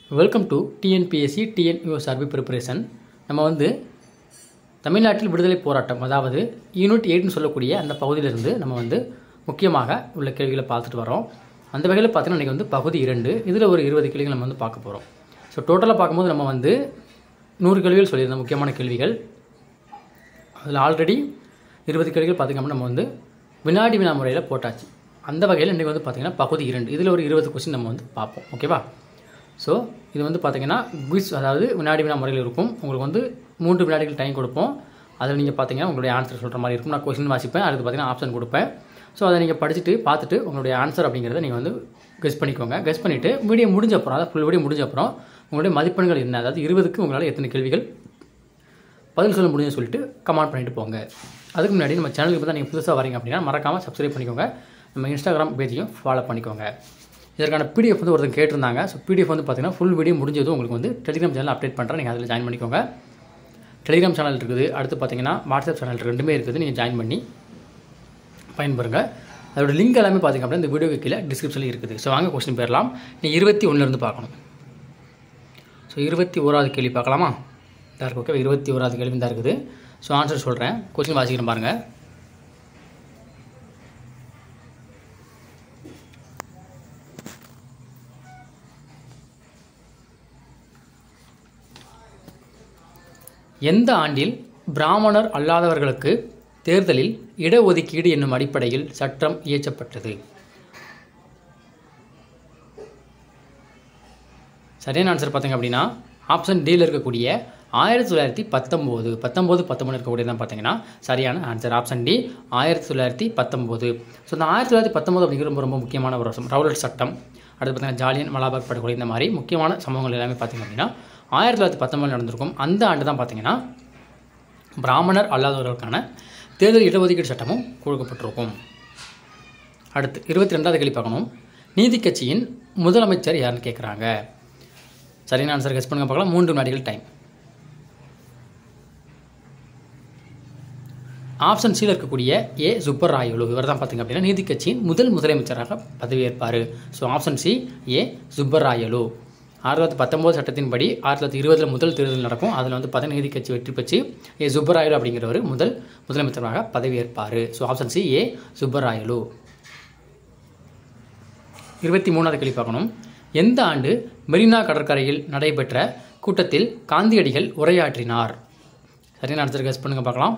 welcome to TNPSC TNUSRB preparation நம்ம வந்து தமிழ்நாட்டில் விடுதலை போராட்டம் அதாவது யூனிட் எயிட்னு சொல்லக்கூடிய அந்த பகுதியிலிருந்து நம்ம வந்து முக்கியமாக உள்ள கேள்விகளை பார்த்துட்டு வரோம் அந்த வகையில் பார்த்தீங்கன்னா இன்றைக்கி வந்து பகுதி இரண்டு இதில் ஒரு இருபது கேள்விகள் நம்ம வந்து பார்க்க போகிறோம் ஸோ டோட்டலாக பார்க்கும்போது நம்ம வந்து நூறு கேள்விகள் சொல்லியிருந்தோம் முக்கியமான கேள்விகள் அதில் ஆல்ரெடி இருபது கேள்விகள் பார்த்திங்கன்னா நம்ம வந்து வினாடி வினா முறையில் போட்டாச்சு அந்த வகையில் இன்றைக்கி வந்து பார்த்திங்கன்னா பகுதி இரண்டு இதில் ஒரு இருபது கொஸ்டின் நம்ம வந்து பார்ப்போம் ஓகேவா ஸோ இது வந்து பார்த்திங்கன்னா குவிஸ் அதாவது வினாடி வினா முறையில் இருக்கும் உங்களுக்கு வந்து மூன்று வினாடிகள் டைம் கொடுப்போம் அதில் நீங்கள் பார்த்தீங்கன்னா உங்களுடைய ஆன்சர் சொல்கிற மாதிரி இருக்கும் நான் கொஸ்டின் வாசிப்பேன் அதுக்கு பார்த்தீங்கன்னா ஆப்ஷன் கொடுப்பேன் ஸோ அதை நீங்கள் படிச்சுட்டு பார்த்துட்டு உங்களுடைய ஆன்சர் அப்படிங்கிறத நீங்கள் வந்து கெஸ் பண்ணிக்கோங்க கெஸ் பண்ணிவிட்டு வீடியோ முடிஞ்ச அப்புறம் அதாவது ஃபுல் வீடியோ முடிஞ்ச அப்புறம் உங்களுடைய மதிப்பெண்கள் என்ன அதாவது இருபதுக்கு உங்களால் எத்தனை கேள்விகள் பதில் சொல்ல முடியும்னு சொல்லிட்டு கமெண்ட் பண்ணிட்டு போங்க அதுக்கு முன்னாடி நம்ம சேனலுக்கு தான் நீங்கள் புதுசாக வரீங்க அப்படின்னா மறக்காமல் சப்ஸ்கிரைப் பண்ணிக்கோங்க நம்ம இன்ஸ்டாகிராம் பேஜையும் ஃபாலோ பண்ணிக்கோங்க இதற்கான பிடிஎஃப் வந்து ஒருத்தங்க கேட்டிருந்தாங்க ஸோ பிடிஎஃப் வந்து பார்த்தீங்கன்னா ஃபுல் வீடியோ முடிஞ்சதும் உங்களுக்கு வந்து டெலிகிராம் சேனல் அப்டேட் பண்ணுறேன் நீங்கள் அதில் ஜாயின் பண்ணிக்கோங்க டெலிகிராம் சேனல் இருக்குது அடுத்து பார்த்தீங்கன்னா வாட்ஸ்அப் சேனல் ரெண்டுமே இருக்குது நீங்கள் ஜாயின் பண்ணி பயன்பெறுங்க அதோட லிங்க் எல்லாமே பார்த்திங்க அப்படின்னா இந்த வீடியோக்கு கீழே டிஸ்கிரிப்ஷனில் இருக்குது ஸோ வாங்க கொஸ்டின் போயிடலாம் நீ இருபத்தி ஒன்றுலேருந்து பார்க்கணும் ஸோ இருபத்தி ஓராவது கேள்வி பார்க்கலாமா இதாக இருக்கு ஓகே இருபத்தி ஓராவது கேள்வி தான் இருக்குது ஸோ ஆன்சர் சொல்கிறேன் கொஸ்டின் வாசிக்கிறேன் பாருங்கள் எந்த ஆண்டில் பிராமணர் அல்லாதவர்களுக்கு தேர்தலில் இடஒதுக்கீடு என்னும் அடிப்படையில் சட்டம் இயற்றப்பட்டது சரியான ஆன்சர் பார்த்தீங்க அப்படின்னா ஆப்ஷன் டியில் இருக்கக்கூடிய ஆயிரத்தி தொள்ளாயிரத்தி பத்தொம்போது பத்தொம்போது பத்தொம்பது இருக்கக்கூடிய தான் பார்த்தீங்கன்னா சரியான ஆன்சர் ஆப்ஷன் டி ஆயிரத்தி தொள்ளாயிரத்தி பத்தொம்போது ஸோ இந்த ஆயிரத்தி தொள்ளாயிரத்தி பத்தொம்போது அப்படிங்கிற ரொம்ப ரொம்ப முக்கியமான ஒரு வருஷம் ரவுலட் சட்டம் அடுத்து பார்த்தீங்கன்னா ஜாலியன் மலாபாக் படுகொலை இந்த மாதிரி முக்கியமான சம்பவங்கள் எல்லாமே பார்த்திங்க அப்படின்னா ஆயிரத்தி தொள்ளாயிரத்தி பத்தொம்பது நடந்திருக்கும் அந்த ஆண்டு தான் பார்த்தீங்கன்னா பிராமணர் அல்லாதவர்களுக்கான தேர்தல் இடஒதுக்கீடு சட்டமும் கொடுக்கப்பட்டிருக்கும் அடுத்து இருபத்தி ரெண்டாவது கேள்வி பார்க்கணும் நீதி கட்சியின் முதலமைச்சர் யாருன்னு கேட்குறாங்க சரியான ஆன்சர் கெஸ் பண்ணுங்க பார்க்கலாம் மூன்று வினாடிகள் டைம் ஆப்ஷன் சியில் இருக்கக்கூடிய ஏ சுப்பராயலு இவர் தான் பார்த்திங்க அப்படின்னா நீதி கட்சியின் முதல் முதலமைச்சராக பதவியேற்பார் so option C A Subbarayalu ஆயிரத்தி தொள்ளாயிரத்தி பத்தொம்போது சட்டத்தின்படி ஆயிரத்தி தொள்ளாயிரத்தி இருபதில் முதல் தேர்தல் நடக்கும் அதில் வந்து பார்த்தீங்கன்னா நீதி கட்சி வெற்றி பெற்று ஏ சுப்பராயலு அப்படிங்கிறவர் முதல் முதலமைச்சராக பதவியேற்பார் so option C A Subbarayalu இருபத்தி மூணாவது கேள்வி பார்க்கணும் எந்த ஆண்டு மெரினா கடற்கரையில் நடைபெற்ற கூட்டத்தில் காந்தியடிகள் உரையாற்றினார் சரியான ஆன்சர் கெஸ் பண்ணுங்க பார்க்கலாம்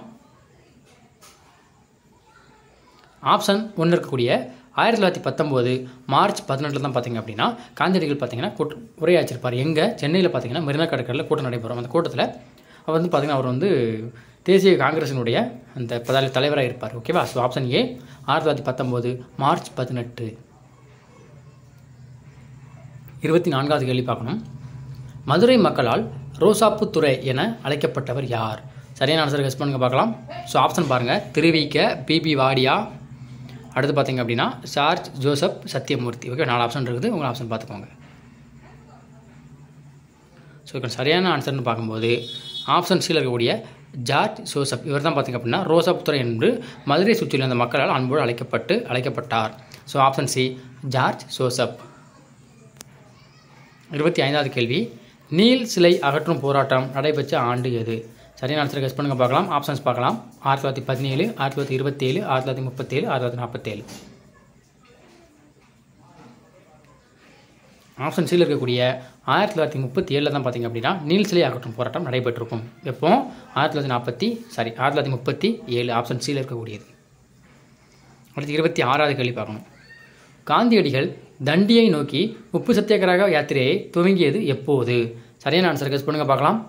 ஆப்ஷன் ஒன்று இருக்கக்கூடிய ஆயிரத்தி தொள்ளாயிரத்தி பத்தொம்போது மார்ச் பதினெட்டில் தான் பார்த்தீங்க அப்படின்னா காந்தியடிகள் பார்த்தீங்கன்னா கூட்ட உரையாற்றிருப்பார் எங்கே சென்னையில் பார்த்தீங்கன்னா மெரினா கடற்கரையில் கூட்டம் நடைபெறும் அந்த கூட்டத்தில் அவர் வந்து பார்த்தீங்கன்னா அவர் வந்து தேசிய காங்கிரசினுடைய அந்த பதாலி தலைவராக இருப்பார் ஓகேவா ஸோ ஆப்ஷன் ஏ ஆயிரத்தி தொள்ளாயிரத்தி பத்தொம்போது மார்ச் பதினெட்டு இருபத்தி நான்காவது கேள்வி பார்க்கணும் மதுரை மக்களால் ரோசாப்புத்துறை என அழைக்கப்பட்டவர் யார் சரியான ஆன்சர் கெஸ் பண்ணுங்க பார்க்கலாம் ஸோ ஆப்ஷன் பாருங்கள் திருவிக்க பிபி வாடியா அடுத்து பார்த்தீங்க அப்படின்னா சார்ஜ் ஜோசப் சத்யமூர்த்தி ஓகே நாலு ஆப்ஷன் இருக்குது உங்கள் ஆப்ஷன் பார்த்துக்கோங்க ஸோ இப்போ சரியான ஆன்சர்னு பார்க்கும்போது ஆப்ஷன் சியில் இருக்கக்கூடிய ஜார்ஜ் ஜோசப் இவர் தான் பார்த்திங்க அப்படின்னா ரோசாப்புத்துறை என்று மதுரை சுற்றியுள்ள அந்த மக்களால் அன்போடு அழைக்கப்பட்டு அழைக்கப்பட்டார் so option C George Joseph இருபத்தி ஐந்தாவது கேள்வி நீல் சிலை அகற்றும் போராட்டம் நடைபெற்ற ஆண்டு எது சரியான ஆன்சர் கெஸ் பண்ணுங்க பார்க்கலாம் ஆப்ஷன்ஸ் பார்க்கலாம் ஆயிரத்தி தொள்ளாயிரத்தி பதினேழு ஆயிரத்தி தொள்ளாயிரத்தி இருபத்தேழு ஆயிரத்தி தொள்ளாயிரத்தி முப்பத்தேழு ஆயிரத்தி தொள்ளாயிரத்தி நாற்பத்தேழு ஆப்ஷன் சியில் இருக்கக்கூடிய ஆயிரத்தி தொள்ளாயிரத்தி முப்பத்தி ஏழில் தான் பார்த்திங்க அப்படின்னா நீல் சிலை அகற்றும் போராட்டம் நடைபெற்றிருக்கும் எப்போ ஆயிரத்தி தொள்ளாயிரத்தி நாற்பத்தி சாரி ஆயிரத்தி தொள்ளாயிரத்தி முப்பத்தி ஏழு ஆப்ஷன் சியில் இருக்கக்கூடியது அடுத்து இருபத்தி ஆறாவது கேள்வி பார்க்கணும் காந்தியடிகள் தண்டியை நோக்கி உப்பு சத்தியாகிரக யாத்திரையை துவங்கியது எப்போது சரியான ஆன்சர் கெஸ் பண்ணுங்க பார்க்கலாம்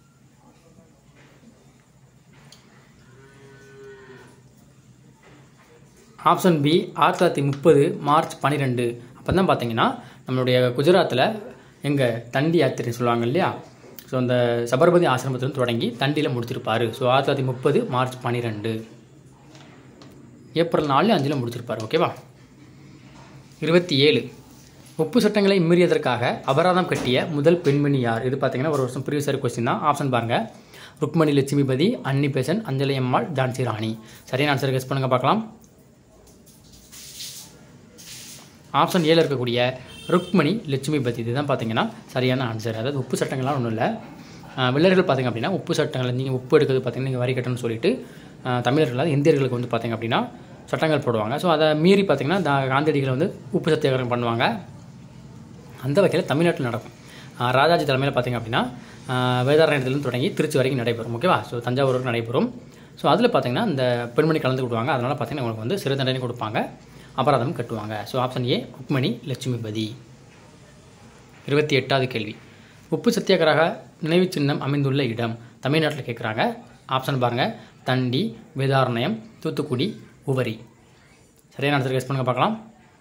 ஆப்ஷன் பி ஆயிரத்தி தொள்ளாயிரத்தி முப்பது மார்ச் பன்னிரெண்டு அப்போ தான் பார்த்தீங்கன்னா நம்மளுடைய குஜராத்தில் எங்கள் தண்டி யாத்திரை சொல்லுவாங்க இல்லையா ஸோ அந்த சபர்மதி ஆசிரமத்திலிருந்து தொடங்கி தண்டியில் முடிச்சிருப்பார் ஸோ ஆயிரத்தி தொள்ளாயிரத்தி முப்பது மார்ச் பன்னிரெண்டு ஏப்ரல் நாலு அஞ்சில் முடிச்சிருப்பார் ஓகேவா இருபத்தி ஏழு உப்பு சட்டங்களை மீறியதற்காக அபராதம் கட்டிய முதல் பெண்மணி யார் இது பார்த்தீங்கன்னா ஒரு வருஷம் ப்ரீவியஸ் கொஸ்டின் தான் ஆப்ஷன் பாருங்கள் ருக்மணி லட்சுமிபதி அன்னி பெசன் அஞ்சலி அம்மாள் ஜான்சி ராணி சரியான ஆன்சர் கெஸ் பண்ணுங்க பார்க்கலாம் ஆப்ஷன் ஏல இருக்கக்கூடிய ருக்மணி லட்சுமிபதி இதுதான் பார்த்தீங்கன்னா சரியான ஆன்சர் அதாவது உப்பு சட்டங்கள்லாம் ஒன்றும் இல்லை வெள்ளர்கள் பார்த்தீங்க அப்படின்னா உப்பு சட்டங்கள் நீங்கள் உப்பு எடுக்கிறது பார்த்தீங்கன்னா நீங்கள் வரி கட்டணும்னு சொல்லிட்டு ஆஹ் தமிழர்கள் அதாவது இந்தியர்களுக்கு வந்து பார்த்தீங்க அப்படின்னா சட்டங்கள் போடுவாங்க ஸோ அதை மீறி பார்த்தீங்கன்னா தா- காந்தியடிகள் வந்து உப்பு சத்தியாகிரகம் பண்ணுவாங்க அந்த வகையில் தமிழ்நாட்டில் நடக்கும் ஆஹ் ராஜாஜி தலைமையில் பார்த்தீங்க அப்படின்னா ஆஹ் வேதாரண்யத்திலிருந்து தொடங்கி திருச்சி வரைக்கும் நடைபெறும் ஓகேவா ஸோ தஞ்சாவூர் வரைக்கும் நடைபெறும் ஸோ அதில் பார்த்தீங்கன்னா இந்த பெண்மணி கலந்து கொடுவாங்க அதனால் பார்த்தீங்கன்னா உங்களுக்கு வந்து சிறு தண்டனை கொடுப்பாங்க அபராதம் கட்டுவாங்க so option A Rukmani Lakshmipathi இருபத்தி எட்டாவது கேள்வி உப்பு சத்தியாகிரக நினைவுச் சின்னம் அமைந்துள்ள இடம் தமிழ்நாட்டில் கேட்குறாங்க ஆப்ஷன் பாருங்கள் தண்டி வேதாரண்யம் தூத்துக்குடி உவரி சரியான ஆன்சர் கெஸ் பண்ணுங்க பார்க்கலாம்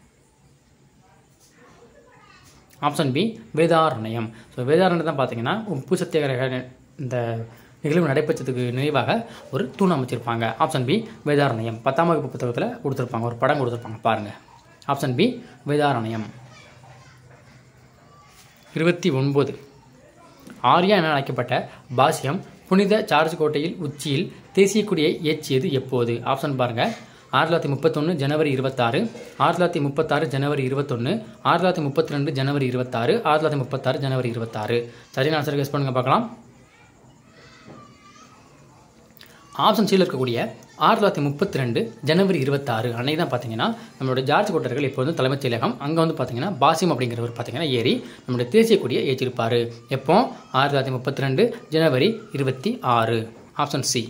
option B Vedaranyam so Vedaranyam தான் பார்த்தீங்கன்னா உப்பு சத்தியாகிரக நி- இந்த நிகழ்வு நடைபெற்றதுக்கு நினைவாக ஒரு தூண் அமைச்சிருப்பாங்க ஆப்ஷன் பி வேதாரண்யம் பத்தாம் வகுப்பு புத்தகத்தில் கொடுத்துருப்பாங்க ஒரு படம் கொடுத்துருப்பாங்க பாருங்கள் ஆப்ஷன் பி வேதாரண்யம் இருபத்தி ஒன்பது ஆர்யா என அழைக்கப்பட்ட பாசியம் புனித சார்ஜ் கோட்டையில் உச்சியில் தேசிய கொடியை ஏற்றியது எப்போது ஆப்ஷன் பாருங்க ஆயிரத்தி தொள்ளாயிரத்தி முப்பத்தொன்று ஜனவரி இருபத்தாறு ஆயிரத்தி தொள்ளாயிரத்தி முப்பத்தாறு ஜனவரி இருபத்தொன்று ஆயிரத்தி தொள்ளாயிரத்தி முப்பத்தி ரெண்டு ஜனவரி இருபத்தாறு ஆயிரத்தி தொள்ளாயிரத்தி முப்பத்தாறு ஜனவரி இருபத்தாறு சரியான ஆன்சர் கெஸ் பண்ணுங்க பார்க்கலாம் ஆப்ஷன் சியில் இருக்கக்கூடிய ஆயிரத்தி தொள்ளாயிரத்தி முப்பத்தி ரெண்டு ஜனவரி இருபத்தாறு அன்னைக்கு தான் பார்த்தீங்கன்னா நம்மளுடைய ஜார்ஜ் கோட்டர்கள் இப்போ வந்து தலைமைச் செயலகம் அங்கே வந்து பார்த்தீங்கன்னா பாசிம் அப்படிங்கிறவர் பார்த்தீங்கன்னா ஏறி நம்மளுடைய தேசிய கொடியை ஏற்றிருப்பார் எப்போ ஆயிரத்தி தொள்ளாயிரத்தி முப்பத்தி ரெண்டு ஜனவரி இருபத்தி ஆறு ஆப்ஷன் சி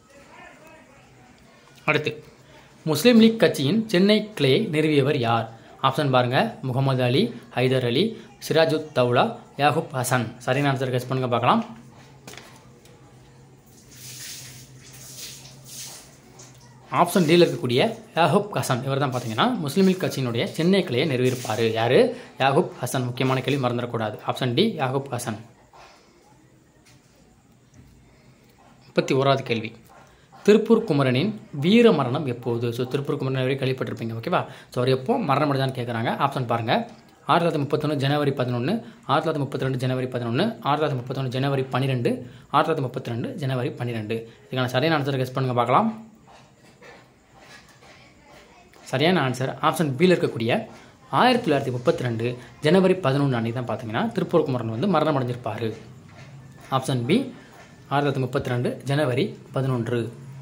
அடுத்து முஸ்லீம் லீக் கட்சியின் சென்னை கிளையை நிறுவியவர் யார் ஆப்ஷன் பாருங்க முகமது அலி ஹைதர் அலி சிராஜுத் தௌலா யாகுப் ஹசன் சரியான ஆன்சர் கெஸ் பண்ணுங்க பார்க்கலாம் ஆப்ஷன் டியில் இருக்கக்கூடிய யாகுப் ஹசன் இவர் தான் பார்த்தீங்கன்னா முஸ்லீம் லீக் கட்சியினுடைய சென்னை கிளையை நிறுவியிருப்பார் யார் யாகுப் ஹசன் முக்கியமான கேள்வி மறந்துடக்கூடாது ஆப்ஷன் டி யாகுப் ஹசன் முப்பத்தி ஓராவது கேள்வி திருப்பூர் குமரனின் வீர மரணம் எப்போது ஸோ திருப்பூர் குமரன் வரை கேள்விப்பட்டிருப்பீங்க ஓகேவா ஸோ அவர் எப்போ மரணம் அடைஞ்சான்னு கேட்குறாங்க ஆப்ஷன் பாருங்கள் ஆயிரத்தி தொள்ளாயிரத்தி முப்பத்தொன்று ஜனவரி பதினொன்று ஆயிரத்தி தொள்ளாயிரத்தி முப்பத்தி ரெண்டு ஜனவரி பதினொன்று ஆயிரத்தி தொள்ளாயிரத்தி முப்பத்தொன்று ஜனவரி பன்னிரெண்டு ஆயிரத்தி தொள்ளாயிரத்தி முப்பத்தி ரெண்டு ஜனவரி பன்னிரெண்டு இதுக்கான சரியான ஆன்சர் கெஸ் பண்ணுங்க பார்க்கலாம் சரியான ஆன்சர் ஆப்ஷன் பியில் இருக்கக்கூடிய ஆயிரத்தி தொள்ளாயிரத்தி முப்பத்தி ரெண்டு ஜனவரி பதினொன்று அன்னைக்கு தான் பார்த்தீங்கன்னா திருப்பூர் குமரன் வந்து மரணம் அடைஞ்சிருப்பார் ஆப்ஷன் பி ஆயிரத்தி தொள்ளாயிரத்தி முப்பத்தி ரெண்டு ஜனவரி பதினொன்று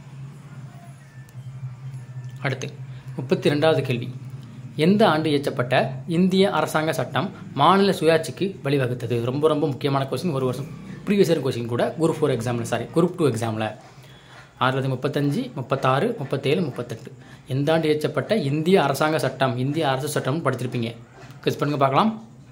அடுத்து முப்பத்தி ரெண்டாவது கேள்வி எந்த ஆண்டு இயற்றப்பட்ட இந்திய அரசாங்க சட்டம் மாநில சுயாட்சிக்கு வழிவகுத்தது ரொம்ப ரொம்ப முக்கியமான கொஸ்டின் ஒரு வருஷம் ப்ரீவியஸ் இயர் கொஸ்டின் கூட குரூப் ஃபோர் எக்ஸாமில் சாரி குரூப் டூ எக்ஸாமில் ஆயிரத்தி தொள்ளாயிரத்தி முப்பத்தஞ்சு முப்பத்தாறு முப்பத்தேழு முப்பத்தெட்டு எந்த ஆண்டு இயற்றப்பட்ட இந்திய அரசாங்க சட்டம் இந்திய அரசு சட்டம்னு படிச்சிருப்பீங்க கெஸ் பண்ணுங்க பார்க்கலாம்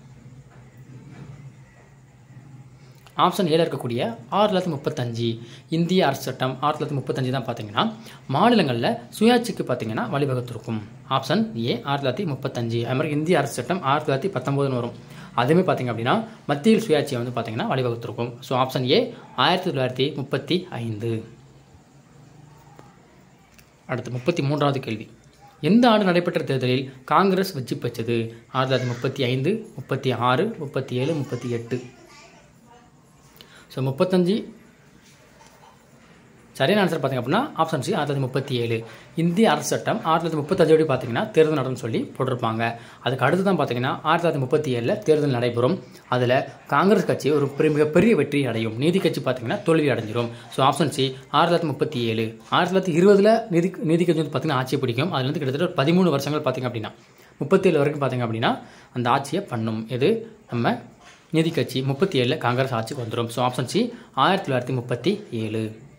ஆப்ஷன் ஏல இருக்கக்கூடிய ஆயிரத்தி தொள்ளாயிரத்தி முப்பத்தஞ்சு இந்திய அரசு சட்டம் ஆயிரத்தி தொள்ளாயிரத்தி முப்பத்தஞ்சு தான் பார்த்தீங்கன்னா மாநிலங்களில் சுயாட்சிக்கு பார்த்தீங்கன்னா வழிவகுத்திருக்கும் ஆப்ஷன் ஏ ஆயிரத்தி தொள்ளாயிரத்தி முப்பத்தஞ்சு அது மாதிரி இந்திய அரசு சட்டம் ஆயிரத்தி தொள்ளாயிரத்தி பத்தொம்போதுன்னு வரும் அதுவுமே பார்த்தீங்க அப்படின்னா மத்தியில் சுயாட்சியை வந்து பார்த்தீங்கன்னா வழிவகுத்திருக்கும் ஸோ ஆப்ஷன் ஏ ஆயிரத்தி தொள்ளாயிரத்தி முப்பத்தி ஐந்து அடுத்து முப்பத்தி மூன்றாவது கேள்வி எந்த ஆண்டு நடைபெற்ற தேர்தலில் காங்கிரஸ் வெற்றி பெற்றது ஆயிரத்தி தொள்ளாயிரத்தி முப்பத்தி ஐந்து முப்பத்தி ஆறு முப்பத்தி ஏழு முப்பத்தி எட்டு ஸோ முப்பத்தஞ்சு சரியான ஆன்சர் பார்த்தீங்க அப்படின்னா ஆப்ஷன் சி ஆயிரத்தி தொள்ளாயிரத்தி முப்பத்தி ஏழு இந்திய அரசு சட்டம் ஆயிரத்தி தொள்ளாயிரத்தி முப்பத்தஞ்சு படி பார்த்தீங்கன்னா தேர்தல் நடன்னு சொல்லி போட்டிருப்பாங்க அதுக்கு அடுத்து தான் பார்த்தீங்கன்னா ஆயிரத்தி தொள்ளாயிரத்தி முப்பத்தி ஏழில் தேர்தல் நடைபெறும் அதில் காங்கிரஸ் கட்சி ஒரு பெரிய மிகப்பெரிய வெற்றி அடையும் நீதி கட்சி பார்த்தீங்கன்னா தோல்வி அடைஞ்சிரும் ஸோ ஆப்ஷன் சி ஆயிரத்தி தொள்ளாயிரத்தி முப்பத்தி ஏழு ஆயிரத்தி தொள்ளாயிரத்தி இருபதில் நீதி நீதி கட்சி வந்து பார்த்தீங்கன்னா ஆட்சி பிடிக்கும் அதுல இருந்து கிட்டத்தட்ட ஒரு பதிமூணு வருஷங்கள் பார்த்தீங்க அப்படின்னா முப்பத்தேழு வரைக்கும் பார்த்தீங்க அப்படின்னா அந்த ஆட்சியை பண்ணும் இது நம்ம நீதி கட்சி முப்பத்தி ஏழில் காங்கிரஸ் ஆட்சிக்கு வந்துடும் ஸோ ஆப்ஷன் சி ஆயிரத்தி தொள்ளாயிரத்தி முப்பத்தி ஏழு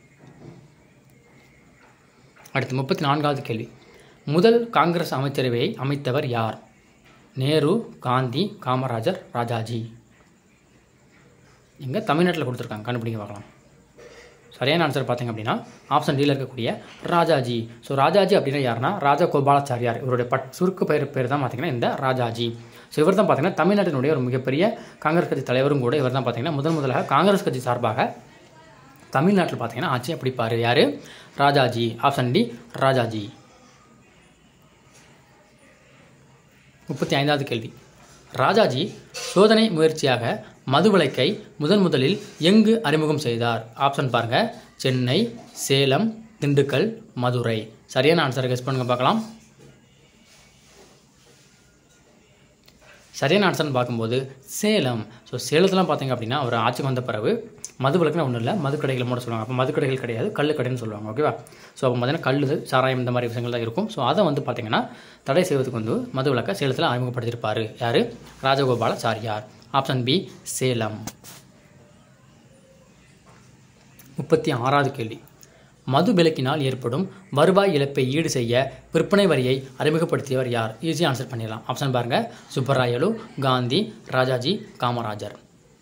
அடுத்து முப்பத்தி நான்காவது கேள்வி முதல் காங்கிரஸ் அமைச்சரவையை அமைத்தவர் யார் நேரு காந்தி காமராஜர் ராஜாஜி எங்கே தமிழ்நாட்டில் கொடுத்துருக்காங்க கண்டுபிடிங்க பார்க்கலாம் சரியான ஆன்சர் பார்த்தீங்க அப்படின்னா ஆப்ஷன் டியில் இருக்கக்கூடிய ராஜாஜி ஸோ ராஜாஜி அப்படின்னா யாருன்னா ராஜா கோபாலாச்சாரியார் இவருடைய பட் சுருக்கு பெயர் பேர் தான் பார்த்தீங்கன்னா இந்த ராஜாஜி ஸோ இவர் தான் பார்த்தீங்கன்னா தமிழ்நாட்டினுடைய ஒரு மிகப்பெரிய காங்கிரஸ் கட்சி தலைவரும் கூட இவர் தான் பார்த்தீங்கன்னா முதன் முதலாக காங்கிரஸ் கட்சி சார்பாக தமிழ்நாட்டில் பார்த்தீங்கன்னா ஆட்சியை பிடிப்பார் யார் ராஜாஜி ஆப்ஷன் டி ராஜாஜி முப்பத்தி ஐந்தாவது கேள்வி ராஜாஜி சோதனை முயற்சியாக மதுவிலக்கை முதன் முதலில் எங்கு அறிமுகம் செய்தார் ஆப்ஷன் பாருங்க சென்னை சேலம் திண்டுக்கல் மதுரை சரியான ஆன்சரை கெஸ் பண்ணுங்க பார்க்கலாம் சரியான ஆன்சர்னு பார்க்கும்போது சேலம் ஸோ சேலத்துலாம் பார்த்தீங்க அப்படின்னா ஒரு ஆட்சிக்கு வந்த பிறகு மது விளக்குன்னு ஒன்றும் இல்லை மதுக்கடைகள் மூட சொல்லுவாங்க அப்போ மதுக்கடைகள் கிடையாது கல் கடைன்னு சொல்லுவாங்க ஓகேவா ஸோ அப்போ பார்த்தீங்கன்னா கல் சாராயம் இந்த மாதிரி விஷயங்கள் தான் இருக்கும் ஸோ அதை வந்து பார்த்தீங்கன்னா தடை செய்வதற்கு வந்து மது விளக்கை சேலத்தில் அறிமுகப்படுத்தியிருப்பார் யார் ராஜகோபாலாச்சாரியார் ஆப்ஷன் பி சேலம் முப்பத்தி ஆறாவது கேள்வி மது விலக்கினால் ஏற்படும் வருவாய் இழப்பை ஈடு செய்ய விற்பனை வரியை அறிமுகப்படுத்தியவர் யார் ஈஸி ஆன்சர் பண்ணிடலாம் ஆப்ஷன் பாருங்க சுப்பராயலு காந்தி ராஜாஜி காமராஜர்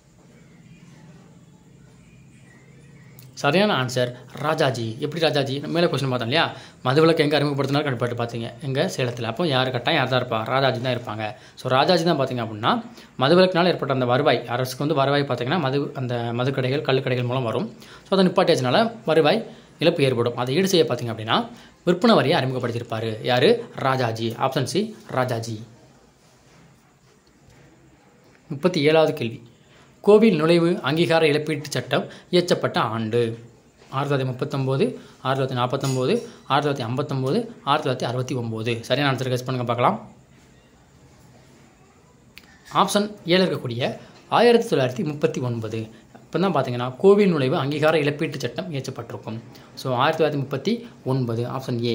சரியான ஆன்சர் ராஜாஜி எப்படி ராஜாஜி நம்ம மேலே கொஸ்டின் பார்த்தோம் இல்லையா மதுவிலக்கு எங்கே அறிமுகப்படுத்தினாலும் கண்டிப்பாட்டு பார்த்தீங்க எங்கே சேலத்தில் அப்போ யார் கட்டாயம் யார் தான் இருப்பா ராஜாஜி தான் இருப்பாங்க ஸோ ராஜாஜி தான் பார்த்தீங்க அப்படின்னா மதுவிலக்கினால் ஏற்பட்ட அந்த வருவாய் அரசுக்கு வந்து வருவாய் பார்த்தீங்கன்னா மது அந்த மதுக்கடைகள் கள்ளுக்கடைகள் மூலம் வரும் ஸோ அதை நிப்பாட்டியாச்சுனால வருவாய் இழப்பு ஏற்படும் அதை ஈடு செய்ய பார்த்தீங்க அப்படின்னா விற்பனை வரியை அறிமுகப்படுத்தியிருப்பார் யார் ராஜாஜி ஆப்ஷன் சி ராஜாஜி முப்பத்தி ஏழாவது கேள்வி கோவில் நுழைவு அங்கீகார இழப்பீட்டுச் சட்டம் இயற்றப்பட்ட ஆண்டு ஆயிரத்தி தொள்ளாயிரத்தி முப்பத்தொம்போது ஆயிரத்தி தொள்ளாயிரத்தி நாற்பத்தொம்போது ஆயிரத்தி தொள்ளாயிரத்தி ஐம்பத்தொம்போது ஆயிரத்தி தொள்ளாயிரத்தி அறுபத்தி ஒம்பது சரியான ஆன்சர் கெஸ் பண்ணுங்க பார்க்கலாம் ஆப்ஷன் ஏழு இருக்கக்கூடிய ஆயிரத்தி தொள்ளாயிரத்தி முப்பத்தி ஒன்பது இப்போ தான் பார்த்தீங்கன்னா கோவில் நுழைவு அங்கீகார இழப்பீட்டுச் சட்டம் இயற்றப்பட்டிருக்கும் ஸோ ஆயிரத்தி தொள்ளாயிரத்தி முப்பத்தி ஒன்பது ஆப்ஷன் ஏ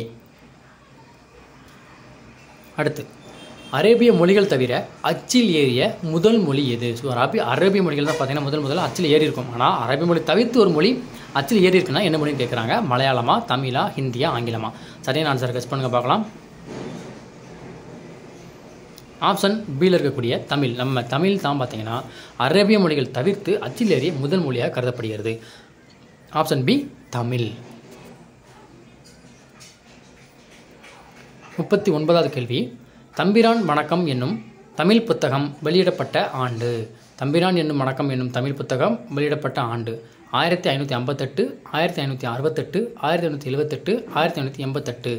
அடுத்து அரேபிய மொழிகள் தவிர அச்சில் ஏறிய முதல் மொழி எது ஸோ அரபி அரேபிய மொழிகள் தான் பார்த்தீங்கன்னா முதல் முதல்ல அச்சில் ஏறி இருக்கும் ஆனால் அரேபிய மொழி தவிர்த்து ஒரு மொழி அச்சில் ஏறி இருக்குன்னா என்ன மொழின்னு கேட்குறாங்க மலையாளமா தமிழா ஹிந்தியா ஆங்கிலமா சரியான ஆன்சர் கெஸ் பண்ணுங்க பார்க்கலாம் ஆப்ஷன் பியில் இருக்கக்கூடிய தமிழ் நம்ம தமிழ் தான் பார்த்தீங்கன்னா அரேபிய மொழிகள் தவிர்த்து அச்சில் ஏறிய முதல் மொழியாக கருதப்படுகிறது ஆப்ஷன் பி தமிழ் முப்பத்தி ஒன்பதாவது கேள்வி தம்பிரான் வணக்கம் என்னும் தமிழ் புத்தகம் வெளியிடப்பட்ட ஆண்டு தம்பிரான் என்னும் வணக்கம் என்னும் தமிழ் புத்தகம் வெளியிடப்பட்ட ஆண்டு ஆயிரத்தி ஐநூற்றி ஐம்பத்தெட்டு ஆயிரத்தி ஐநூற்றி அறுபத்தெட்டு ஆயிரத்தி ஐநூற்றி எழுபத்தெட்டு ஆயிரத்தி ஐநூற்றி எண்பத்தெட்டு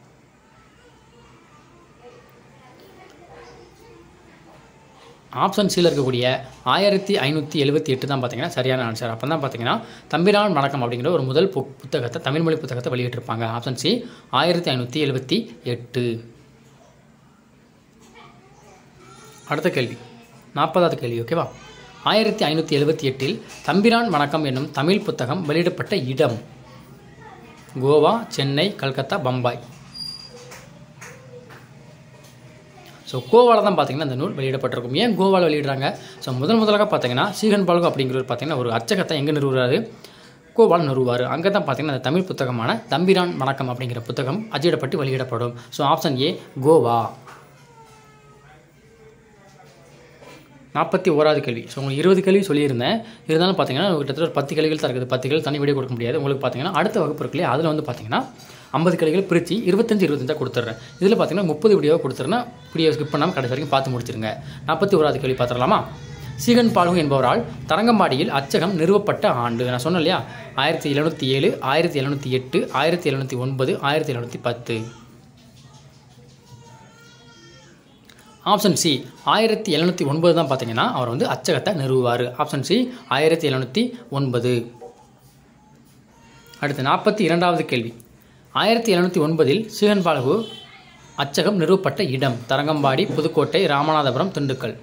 ஆப்ஷன் சியில் இருக்கக்கூடிய ஆயிரத்தி ஐநூற்றி எழுபத்தி எட்டு தான் பார்த்தீங்கன்னா சரியான ஆன்சர் அப்போ தான் பார்த்தீங்கன்னா தம்பிரான் வணக்கம் அப்படிங்கிற ஒரு முதல் பு புத்தகத்தை தமிழ் மொழி புத்தகத்தை வெளியிட்டிருப்பாங்க ஆப்ஷன் சி ஆயிரத்தி ஐநூற்றி எழுபத்தி எட்டு அடுத்த கேள்வி நாற்பதாவது கேள்வி ஓகேவா ஆயிரத்தி ஐநூற்றி எழுபத்தி எட்டில் தம்பிரான் வணக்கம் என்னும் தமிழ் புத்தகம் வெளியிடப்பட்ட இடம் கோவா சென்னை கல்கத்தா பம்பாய் ஸோ கோவாவில் தான் பார்த்தீங்கன்னா இந்த நூல் வெளியிடப்பட்டிருக்கும் ஏன் கோவாவில் வெளியிடுறாங்க ஸோ முதல் முதலாக பார்த்தீங்கன்னா சீகன் பாலகு அப்படிங்கிறவர் பார்த்தீங்கன்னா ஒரு அச்சகத்தை எங்கே நிறுவுறாரு கோவால் நிறுவுவார் அங்கே தான் பார்த்தீங்கன்னா அந்த தமிழ் புத்தகமான தம்பிரான் வணக்கம் அப்படிங்கிற புத்தகம் அச்சிடப்பட்டு வெளியிடப்படும் ஸோ ஆப்ஷன் ஏ கோவா நாற்பத்தி ஓராவது கேள்வி ஸோ உங்களுக்கு இருபது கேள்வி சொல்லியிருந்தேன் இருந்தாலும் பார்த்தீங்கன்னா கிட்டத்தட்ட ஒரு பத்து கேள்விகள் தான் இருக்குது பத்து கேள்வி தனி வீடியோ கொடுக்க முடியாது உங்களுக்கு பார்த்தீங்கன்னா அடுத்த வகுப்பு இருக்குல்லையே அதில் வந்து பார்த்தீங்கன்னா ஐம்பது கேள்விகள் பிரித்து இருபத்தஞ்சு இருபத்தஞ்சா கொடுத்துட்றேன் இதில் பார்த்தீங்கன்னா முப்பது வீடியோ கொடுத்துருன்னா வீடியோ ஸ்கிப் பண்ணாமல் கடைசி வரைக்கும் பார்த்து முடிச்சிருங்க நாற்பத்தி ஓராவது கேள்வி பார்த்துடலாமா சீகன் பாலகு என்பவரால் தரங்கம்பாடியில் அச்சகம் நிறுவப்பட்ட ஆண்டு நான் சொன்னேன் இல்லையா ஆயிரத்தி எழுநூற்றி ஏழு ஆயிரத்தி எழுநூற்றி எட்டு ஆயிரத்தி எழுநூற்றி ஒன்பது ஆயிரத்தி எழுநூற்றி பத்து ஆப்ஷன் சி ஆயிரத்தி எழுநூற்றி ஒன்பது தான் பார்த்தீங்கன்னா அவர் வந்து அச்சகத்தை நிறுவுவார் ஆப்ஷன் சி ஆயிரத்தி எழுநூற்றி ஒன்பது அடுத்து நாற்பத்தி இரண்டாவது கேள்வி ஆயிரத்தி எழுநூற்றி ஒன்பதில் சீகன் பாலகு அச்சகம் நிறுவப்பட்ட இடம் தரங்கம்பாடி புதுக்கோட்டை ராமநாதபுரம் திண்டுக்கல்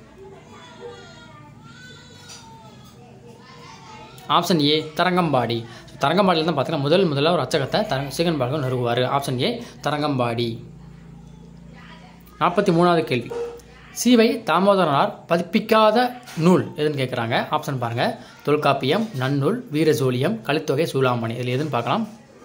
ஆப்ஷன் ஏ தரங்கம்பாடி தரங்கம்பாடியில் தான் பார்த்தீங்கன்னா முதல் முதல்ல ஒரு அச்சகத்தை தரங்க சீகன் பாலகு நிறுவுவார் ஆப்ஷன் ஏ தரங்கம்பாடி நாற்பத்தி மூணாவது கேள்வி சீவை தாமோதரனார் பதிப்பிக்காத நூல் எதுன்னு கேட்குறாங்க ஆப்ஷன் பாருங்கள் தொல்காப்பியம் நன்னூல் வீரசோழியம் கலித்தொகை சூளாமணி இதில் எதுன்னு பார்க்கலாம்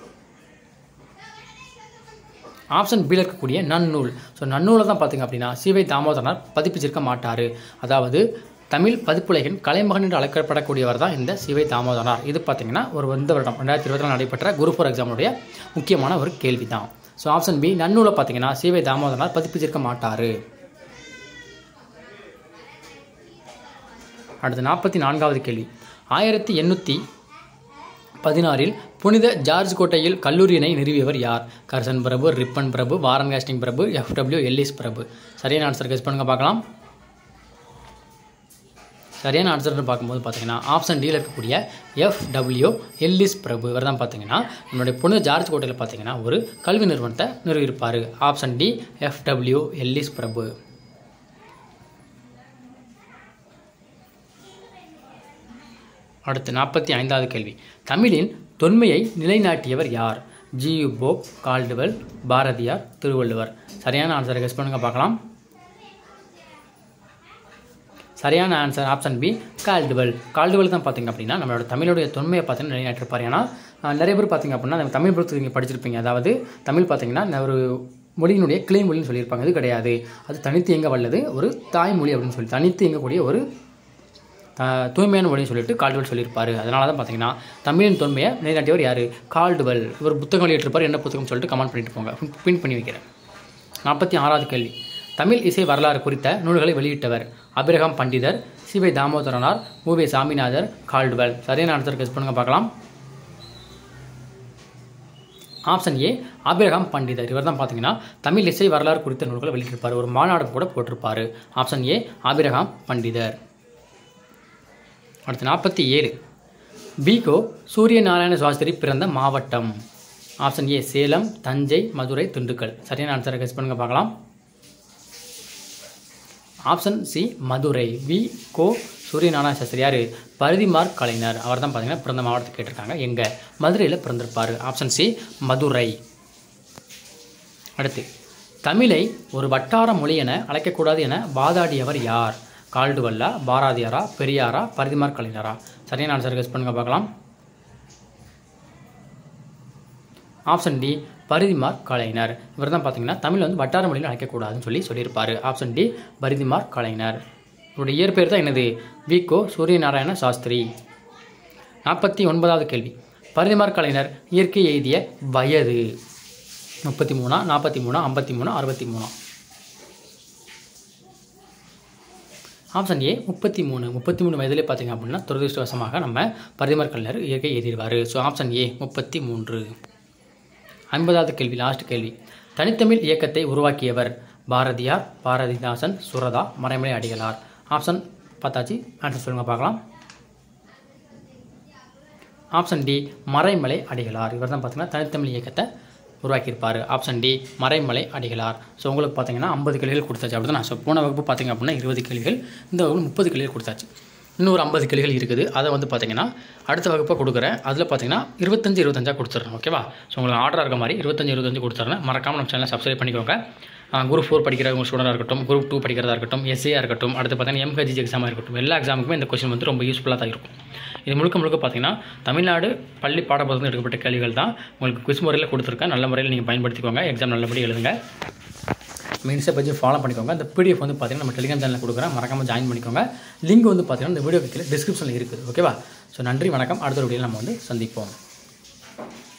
ஆப்ஷன் பியில் இருக்கக்கூடிய நன்னூல் ஸோ நன்னூலை தான் பார்த்தீங்க அப்படின்னா சீவை தாமோதரனார் பதிப்பிச்சிருக்க மாட்டார் அதாவது தமிழ் பதிப்புலகின் கலைமகன் என்று அழைக்கப்படக்கூடியவர் தான் இந்த சிவை தாமோதரனார் இது பார்த்தீங்கன்னா ஒரு இந்த வருடம் ரெண்டாயிரத்தி இருபத்தி நாலு நடைபெற்ற குரூப் ஃபோர் எக்ஸாமுடைய முக்கியமான ஒரு கேள்வி தான் ஸோ ஆப்ஷன் பி நன்னூலை பார்த்தீங்கன்னா சிவை தாமோதரனார் பதிப்பிச்சிருக்க மாட்டார் அடுத்து நாற்பத்தி நான்காவது கேள்வி ஆயிரத்தி எண்ணூற்றி பதினாறில் புனித ஜார்ஜ் கோட்டையில் கல்லூரியினை நிறுவியவர் யார் கர்சன் பிரபு ரிப்பன் பிரபு வாரன் காஸ்டிங் பிரபு எஃப்டபிள்யூ எல்லிஸ் பிரபு சரியான ஆன்சர் கெஸ் பண்ணுங்க பார்க்கலாம் சரியான ஆன்சர்னு பார்க்கும்போது பார்த்தீங்கன்னா ஆப்ஷன் டியில் இருக்கக்கூடிய எஃப்டபிள்யூ எல்லிஸ் பிரபு இவர் தான் பார்த்தீங்கன்னா நம்மளுடைய புனித ஜார்ஜ் கோட்டையில் பார்த்தீங்கன்னா ஒரு கல்வி நிறுவனத்தை நிறுவியிருப்பார் ஆப்ஷன் டி எஃப்டபிள்யூ எல்லிஸ் பிரபு அடுத்து நாற்பத்தி ஐந்தாவது கேள்வி தமிழின் தொன்மையை நிலைநாட்டியவர் யார் G U Pope Caldwell Bharathiyar Thiruvalluvar சரியான ஆன்சரை கெஸ் பண்ணுங்க பார்க்கலாம் சரியான answer option B Caldwell Caldwell தான் பார்த்தீங்க அப்படின்னா நம்மளோட தமிழுடைய தொன்மையை பார்த்தீங்கன்னா நிலைநாட்டிருப்பார் ஏன்னா அஹ், நிறைய பேர் பார்த்தீங்க அப்படின்னா நம்ம தமிழ் புத்தகத்தை நீங்கள் படிச்சிருப்பீங்க அதாவது தமிழ் பார்த்தீங்கன்னா இந்த ஒரு மொழியினுடைய கிளை மொழின்னு சொல்லியிருப்பாங்க அது கிடையாது அது தனித்து இயங்க வல்லது ஒரு தாய்மொழி அப்படின்னு சொல்லி தனித்து இயங்கக்கூடிய ஒரு த- தூய்மையான மொழின்னு சொல்லிட்டு கால்டுவெல் சொல்லியிருப்பாரு அதனால தான் பார்த்தீங்கன்னா தமிழின் தொன்மையை நிலைநாட்டியவர் யார் கால்டுவெல் இவர் புத்தகம் வெளியிட்டிருப்பார் என்ன புத்தகம் சொல்லிட்டு கமெண்ட் பண்ணிட்டு போங்க பின் பண்ணி வைக்கிறேன் நாற்பத்தி ஆறாவது கேள்வி தமிழ் இசை வரலாறு குறித்த நூல்களை வெளியிட்டவர் அபிரகாம் பண்டிதர் சிவை தாமோதரனார் மூவே சாமிநாதர் கால்டுவெல் சரியான ஆன்சர் கெஸ் பண்ணுங்க பார்க்கலாம் ஆப்ஷன் ஏ அபிரகாம் பண்டிதர் இவர் தான் பார்த்தீங்கன்னா தமிழ் இசை வரலாறு குறித்த நூல்களை வெளியிட்டிருப்பார் ஒரு மாநாடு கூட போட்டிருப்பார் ஆப்ஷன் ஏ அபிரகாம் பண்டிதர் அடுத்து நாற்பத்தி ஏழு பிகோ சூரிய நாராயண சாஸ்திரி பிறந்த மாவட்டம் ஆப்ஷன் ஏ சேலம் தஞ்சை மதுரை திண்டுக்கல் சரியான ஆன்சரை கெஸ் பண்ணுங்க பார்க்கலாம் option C Madurai V Ko Suryanarayana Sastri யார் பரிதிமார் கலைஞர் அவர் தான் பார்த்தீங்கன்னா பிறந்த மாவட்டத்தை கேட்டிருக்காங்க எங்கே மதுரையில் பிறந்திருப்பார் ஆப்ஷன் சி மதுரை அடுத்து தமிழை ஒரு வட்டார மொழி என அழைக்கக்கூடாது என வாதாடியவர் யார் கால்டுவல்லா பாரதியாரா பெரியாரா பரிதிமார் கலைஞரா சரியான ஆன்சர் கெஸ் பண்ணுங்க பார்க்கலாம் ஆப்ஷன் டி பரிதிமார் கலைஞர் இவர் தான் பார்த்தீங்கன்னா தமிழ் வந்து வட்டார மொழியில் அழைக்கக்கூடாதுன்னு சொல்லி சொல்லியிருப்பார் ஆப்ஷன் டி பரிதிமார் கலைஞர் இவருடைய இயற்பெயர் தான் என்னது விகோ சூரியநாராயண சாஸ்திரி நாற்பத்தி ஒன்பதாவது கேள்வி பரிதிமார் கலைஞர் இயற்கை எய்திய வயது முப்பத்தி மூணா நாற்பத்தி மூணா ஐம்பத்தி மூணா அறுபத்தி மூணா ஆப்ஷன் ஏ முப்பத்தி மூணு முப்பத்தி மூணு வயதிலே பார்த்தீங்க அப்படின்னா துரதிருஷ்டவசமாக நம்ம பரிதிமார் கலைஞர் இயற்கை எழுதிடுவார் ஸோ ஆப்ஷன் ஏ முப்பத்தி மூன்று ஐம்பதாவது கேள்வி லாஸ்ட் கேள்வி தனித்தமிழ் இயக்கத்தை உருவாக்கியவர் பாரதியார் பாரதிதாசன் சுரதா மறைமலை அடிகளார் ஆப்ஷன் பார்த்தாச்சு ஆன்சர் சொல்லுங்க பார்க்கலாம் ஆப்ஷன் டி மறைமலை அடிகளார் இவர் தான் பார்த்தீங்கன்னா தனித்தமிழ் இயக்கத்தை உருவாக்கியிருப்பார் option D Maraimalai Adigalar so உங்களுக்கு பார்த்தீங்கன்னா ஐம்பது கேள்விகள் கொடுத்தாச்சு அப்படி தான் ஸோ போன வகுப்பு பார்த்தீங்க அப்படின்னா இருபது கேள்விகள் இந்த வகுப்பு முப்பது கேள்விகள் கொடுத்தாச்சு இன்னொரு ஐம்பது கேள்விகள் இருக்குது அதை வந்து பார்த்தீங்கன்னா அடுத்த வகுப்பாக கொடுக்குறேன் அதில் பார்த்தீங்கன்னா இருபத்தஞ்சு இருபத்தஞ்சா கொடுத்துட்றேன் ஓகேவா ஸோ உங்களுக்கு ஆர்டர் இருக்க மாதிரி இருபத்தஞ்சு இருபத்தஞ்சு கொடுத்துட்றேன் மறக்காமல் நம்ம சேனலை சப்ஸ்கிரைப் பண்ணிக்கோங்க குரூப் ஃபோர் படிக்கிறவங்க ஸ்டூடெண்டாக இருக்கட்டும் குரூப் டூ படிக்கிறதா இருக்கட்டும் எஸ்ஏயாக இருக்கட்டும் அடுத்து பார்த்தீங்கன்னா எம்ஹெச்சி எக்ஸாமாக இருக்கட்டும் எல்லா எக்ஸாமுக்குமே இந்த கொஸ்டின் வந்து ரொம்ப யூஸ்ஃபுல்லாக தான் இருக்கும் இது முழுக்க முழுக்க பார்த்தீங்கன்னா தமிழ்நாடு பள்ளி பாடப்புத்தகத்தில் எடுக்கப்பட்ட கேள்விகள் தான் உங்களுக்கு குவிஸ் முறையில் கொடுத்துருக்கேன் நல்ல முறையில் நீங்கள் பயன்படுத்திக்கோங்க எக்ஸாம் நல்லபடி எழுதுங்க மெயின்ஸை பற்றி ஃபாலோ பண்ணிக்கோங்க இந்த பிடிஎஃப் வந்து பார்த்தீங்கன்னா நம்ம டெலிகிராம் சேனலில் கொடுக்குறேன் மறக்காமல் ஜாயின் பண்ணிக்கோங்க லிங்க் வந்து பார்த்தீங்கன்னா இந்த வீடியோ கீழே டிஸ்கிரிப்ஷனில் இருக்குது ஓகேவா ஸோ நன்றி வணக்கம் அடுத்த வீடியோவில் நம்ம வந்து சந்திப்போம்